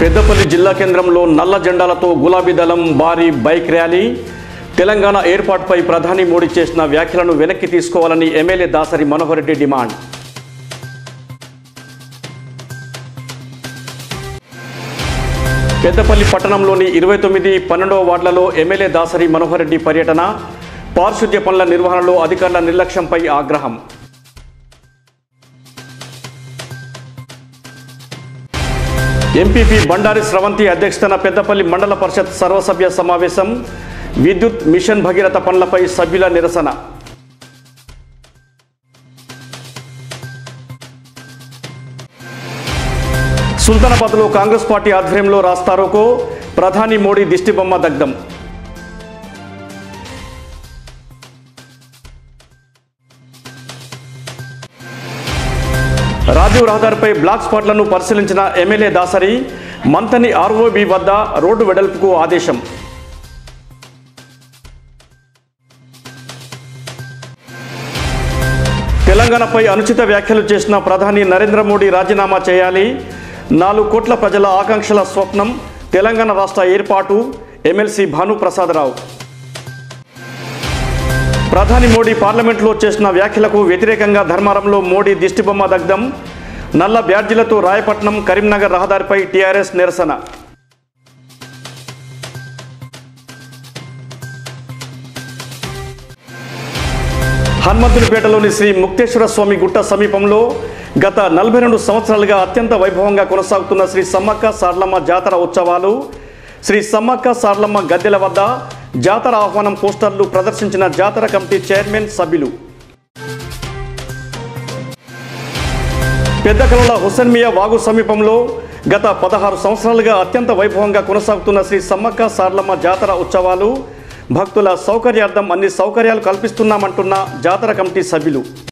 పెద్దపల్లి జిల్లా కేంద్రంలో నల్ల జెండాలతో గులాబీ దళం భారీ బైక్ ర్యాలీ తెలంగాణ ఏర్పాటుపై ప్రధాని మోడీ చేసిన వ్యాఖ్యలను వెనక్కి తీసుకోవాలని ఎమ్మెల్యే దాసరి మనోహర్ రెడ్డి డిమాండ్ పెద్దపల్లి పట్టణంలోని ఇరవై తొమ్మిది పన్నెండవ వార్డులలో ఎమ్మెల్యే దాసరి మనోహర్ రెడ్డి పర్యటన పారిశుద్ధ్య పనుల నిర్వహణలో అధికారుల నిర్లక్ష్యంపై ఆగ్రహం ఎంపీపీ బండారి స్రవంతి అధ్యక్షతన పెద్దపల్లి మండల పరిషత్ సర్వసభ్య సమావేశం విద్యుత్ మిషన్ భగీరథ పనులపై సభ్యుల నిరసన సుల్తానాబాద్లో కాంగ్రెస్ పార్టీ ఆధ్వర్యంలో రాస్తారోకో ప్రధాని మోడీ దిష్టిబొమ్మ దగ్ధం రాజీవ్ రహదారిపై బ్లాక్ స్పాట్లను పరిశీలించిన ఎమ్మెల్యే దాసరి మంతని ఆర్ఓబి వద్ద రోడ్డు వెడల్పుకు ఆదేశం తెలంగాణపై అనుచిత వ్యాఖ్యలు చేసిన ప్రధాని నరేంద్ర మోడీ రాజీనామా చేయాలి నాలుగు కోట్ల ప్రజల ఆకాంక్షల స్వప్నం తెలంగాణ రాష్ట్ర ఏర్పాటు ఎమ్మెల్సీ భానుప్రసాదరావు ప్రధాని మోడీ పార్లమెంట్లో చేసిన వ్యాఖ్యలకు వ్యతిరేకంగా ధర్మారంలో మోడీ దిష్టిబొమ్మ దగ్ధం నల్ల బ్యాడ్జీలతో రాయపట్నం కరీంనగర్ రహదారిపై టీఆర్ఎస్ నిరసన హనుమంతునిపేటలోని శ్రీ ముక్తేశ్వర స్వామి గుట్ట సమీపంలో గత నలభై రెండు సంవత్సరాలుగా అత్యంత వైభవంగా కొనసాగుతున్న శ్రీ సమ్మక్క సార్లమ్మ జాతర ఉత్సవాలు శ్రీ సమ్మక్క సార్లమ్మ గద్దెల వద్ద జాతర ఆహ్వానం పోస్టర్లు ప్రదర్శించిన జాతర కమిటీ చైర్మన్ సభ్యులు పెద్దకలల హుస్సేన్మియా వాగు సమీపంలో గత పదహారు సంవత్సరాలుగా అత్యంత వైభవంగా కొనసాగుతున్న శ్రీ సమ్మక్క సార్లమ్మ జాతర ఉత్సవాలు భక్తుల సౌకర్యార్థం అన్ని సౌకర్యాలు కల్పిస్తున్నామంటున్న జాతర కమిటీ సభ్యులు